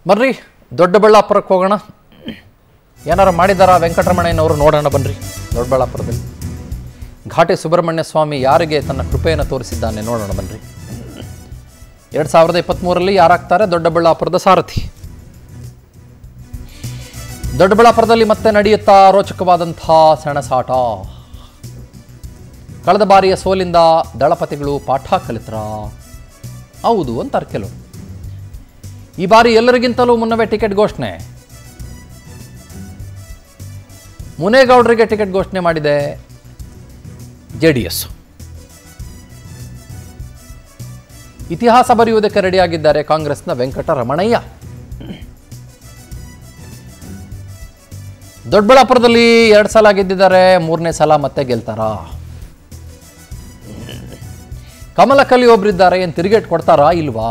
ಬರ್ರಿ ದೊಡ್ಡಬಳ್ಳಾಪುರಕ್ಕೆ ಹೋಗೋಣ ಏನಾರು ಮಾಡಿದಾರ ವೆಂಕಟರಮಣಯ್ಯನವರು ನೋಡೋಣ ಬನ್ರಿ ದೊಡ್ಡಬಳ್ಳಾಪುರದಲ್ಲಿ ಘಾಟಿ ಸುಬ್ರಹ್ಮಣ್ಯ ಸ್ವಾಮಿ ಯಾರಿಗೆ ತನ್ನ ಕೃಪೆಯನ್ನು ತೋರಿಸಿದ್ದಾನೆ ನೋಡೋಣ ಬನ್ರಿ ಎರಡು ಸಾವಿರದ ಇಪ್ಪತ್ತ್ಮೂರರಲ್ಲಿ ಯಾರಾಗ್ತಾರೆ ದೊಡ್ಡಬಳ್ಳಾಪುರದ ಸಾರಥಿ ದೊಡ್ಡಬಳ್ಳಾಪುರದಲ್ಲಿ ಮತ್ತೆ ನಡೆಯುತ್ತಾ ರೋಚಕವಾದಂಥ ಸೆಣಸಾಟ ಕಳೆದ ಬಾರಿಯ ಸೋಲಿಂದ ದಳಪತಿಗಳು ಪಾಠ ಕಲಿತರ ಹೌದು ಅಂತಾರೆ ಕೆಲವು ಈ ಬಾರಿ ಎಲ್ಲರಿಗಿಂತಲೂ ಮುನ್ನವೇ ಟಿಕೆಟ್ ಘೋಷಣೆ ಮುನೇಗೌಡರಿಗೆ ಟಿಕೆಟ್ ಘೋಷಣೆ ಮಾಡಿದೆ ಜೆ ಡಿ ಎಸ್ ಇತಿಹಾಸ ಬರೆಯುವುದಕ್ಕೆ ರೆಡಿಯಾಗಿದ್ದಾರೆ ಕಾಂಗ್ರೆಸ್ನ ವೆಂಕಟರಮಣಯ್ಯ ದೊಡ್ಡಬಳ್ಳಾಪುರದಲ್ಲಿ ಎರಡು ಸಲ ಗೆದ್ದಿದ್ದಾರೆ ಮೂರನೇ ಸಲ ಮತ್ತೆ ಗೆಲ್ತಾರ ಕಮಲ ಕಲಿ ಒಬ್ರಿದ್ದಾರೆ ಏನು ತಿರುಗೇಟ್ ಕೊಡ್ತಾರಾ ಇಲ್ವಾ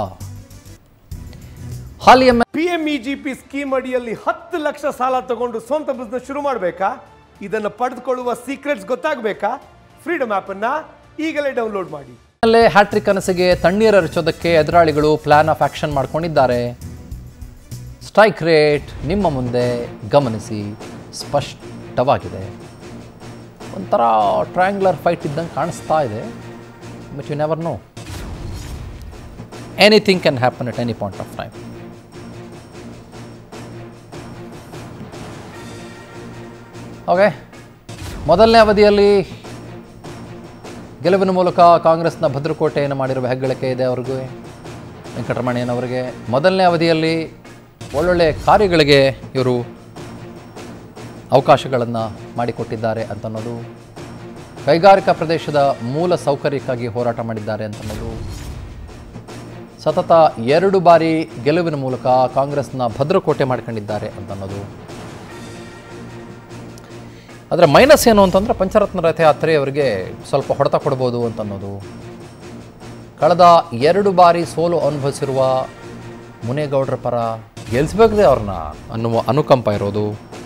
ಹಾಲಿ ಎಂ ಪಿಎಂಇಜಿಪಿ ಸ್ಕೀಮ್ ಅಡಿಯಲ್ಲಿ ಹತ್ತು ಲಕ್ಷ ಸಾಲ ತಗೊಂಡು ಸ್ವಂತ ಬಿಸ್ನೆಸ್ ಶುರು ಮಾಡಬೇಕಾ ಇದನ್ನು ಪಡೆದುಕೊಳ್ಳುವ ಸೀಕ್ರೆಟ್ಸ್ ಗೊತ್ತಾಗಬೇಕಾ ಫ್ರೀಡಮ್ ಅನ್ನ ಈಗಲೇ ಡೌನ್ಲೋಡ್ ಮಾಡಿ ಅಲ್ಲೇ ಹ್ಯಾಟ್ರಿಕ್ ಕನಸಿಗೆ ತಣ್ಣೀರರಿಸೋದಕ್ಕೆ ಎದುರಾಳಿಗಳು ಪ್ಲಾನ್ ಆಫ್ ಆಕ್ಷನ್ ಮಾಡ್ಕೊಂಡಿದ್ದಾರೆ ಸ್ಟ್ರೈಕ್ ರೇಟ್ ನಿಮ್ಮ ಮುಂದೆ ಗಮನಿಸಿ ಸ್ಪಷ್ಟವಾಗಿದೆ ಒಂಥರ ಟ್ರಯಾಂಗ್ಯುಲರ್ ಫೈಟ್ ಇದ್ದಂಗೆ ಕಾಣಿಸ್ತಾ ಇದೆ but you never know anything can happen at any point of time okay ಮೊದಲನೇ ಅವಧಿಯಲ್ಲಿ ಗೆಲುವಿನ ಮೂಲಕ ಕಾಂಗ್ರೆಸ್ನ ಭದ್ರಕೋಟೆಯನ್ನು ಮಾಡಿರುವ ಹೆಗ್ಗಳಿಕೆ ಇದೆ ಅವ್ರಿಗೂ ವೆಂಕಟರಮಣಯ್ಯನವರಿಗೆ ಮೊದಲನೇ ಅವಧಿಯಲ್ಲಿ ಒಳ್ಳೊಳ್ಳೆ ಕಾರ್ಯಗಳಿಗೆ ಇವರು ಅವಕಾಶಗಳನ್ನು ಮಾಡಿಕೊಟ್ಟಿದ್ದಾರೆ ಅಂತನ್ನೋದು ಕೈಗಾರಿಕಾ ಪ್ರದೇಶದ ಮೂಲ ಸೌಕರ್ಯಕ್ಕಾಗಿ ಹೋರಾಟ ಮಾಡಿದ್ದಾರೆ ಅಂತನ್ನೋದು ಸತತ ಎರಡು ಬಾರಿ ಗೆಲುವಿನ ಮೂಲಕ ಕಾಂಗ್ರೆಸ್ನ ಭದ್ರಕೋಟೆ ಮಾಡ್ಕೊಂಡಿದ್ದಾರೆ ಅಂತನ್ನೋದು ಅದರ ಮೈನಸ್ ಏನು ಅಂತಂದರೆ ಪಂಚರತ್ನ ರಥಯಾತ್ರೆ ಅವರಿಗೆ ಸ್ವಲ್ಪ ಹೊಡೆತ ಕೊಡ್ಬೋದು ಅಂತನ್ನೋದು ಕಳೆದ ಎರಡು ಬಾರಿ ಸೋಲು ಅನುಭವಿಸಿರುವ ಮುನೇಗೌಡರ ಪರ ಗೆಲ್ಲಿಸ್ಬೇಕ್ರಿ ಅವ್ರನ್ನ ಅನ್ನುವ ಅನುಕಂಪ ಇರೋದು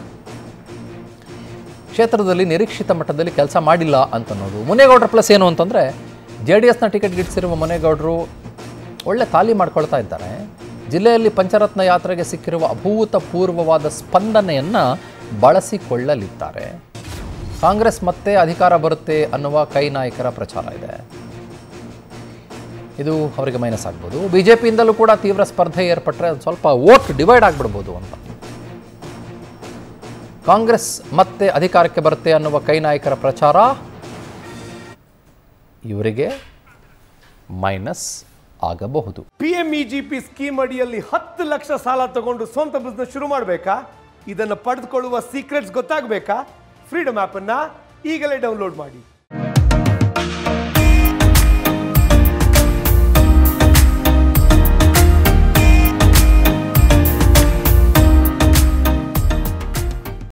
ಕ್ಷೇತ್ರದಲ್ಲಿ ನಿರೀಕ್ಷಿತ ಮಟ್ಟದಲ್ಲಿ ಕೆಲಸ ಮಾಡಿಲ್ಲ ಅಂತನ್ನೋದು ಮುನೇಗೌಡರ ಪ್ಲಸ್ ಏನು ಅಂತಂದರೆ ಜೆ ಡಿ ಎಸ್ನ ಟಿಕೆಟ್ ಗಿಟ್ಟಿಸಿರುವ ಮುನೇಗೌಡರು ಒಳ್ಳೆ ತಾಲಿ ಮಾಡ್ಕೊಳ್ತಾ ಇದ್ದಾರೆ ಜಿಲ್ಲೆಯಲ್ಲಿ ಪಂಚರತ್ನ ಯಾತ್ರೆಗೆ ಸಿಕ್ಕಿರುವ ಅಭೂತಪೂರ್ವವಾದ ಸ್ಪಂದನೆಯನ್ನು ಬಳಸಿಕೊಳ್ಳಲಿದ್ದಾರೆ ಕಾಂಗ್ರೆಸ್ ಮತ್ತೆ ಅಧಿಕಾರ ಬರುತ್ತೆ ಅನ್ನುವ ಕೈ ನಾಯಕರ ಪ್ರಚಾರ ಇದೆ ಇದು ಅವರಿಗೆ ಮೈನಸ್ ಆಗ್ಬೋದು ಬಿ ಜೆ ಪಿಯಿಂದಲೂ ಕೂಡ ತೀವ್ರ ಸ್ಪರ್ಧೆ ಏರ್ಪಟ್ಟರೆ ಒಂದು ಸ್ವಲ್ಪ ವೋಟ್ ಡಿವೈಡ್ ಆಗಿಬಿಡ್ಬೋದು ಅಂತ ಕಾಂಗ್ರೆಸ್ ಮತ್ತೆ ಅಧಿಕಾರಕ್ಕೆ ಬರುತ್ತೆ ಅನ್ನುವ ಕೈ ನಾಯಕರ ಪ್ರಚಾರ ಇವರಿಗೆ ಮೈನಸ್ ಆಗಬಹುದು ಪಿಎಂಇಜಿಪಿ ಸ್ಕೀಮ್ ಅಡಿಯಲ್ಲಿ ಹತ್ತು ಲಕ್ಷ ಸಾಲ ತಗೊಂಡು ಸ್ವಂತ ಬಿಸ್ನೆಸ್ ಶುರು ಮಾಡಬೇಕಾ ಇದನ್ನು ಪಡೆದುಕೊಳ್ಳುವ ಸೀಕ್ರೆಟ್ಸ್ ಗೊತ್ತಾಗಬೇಕಾ ಫ್ರೀಡಮ್ ಅನ್ನ ಈಗಲೇ ಡೌನ್ಲೋಡ್ ಮಾಡಿ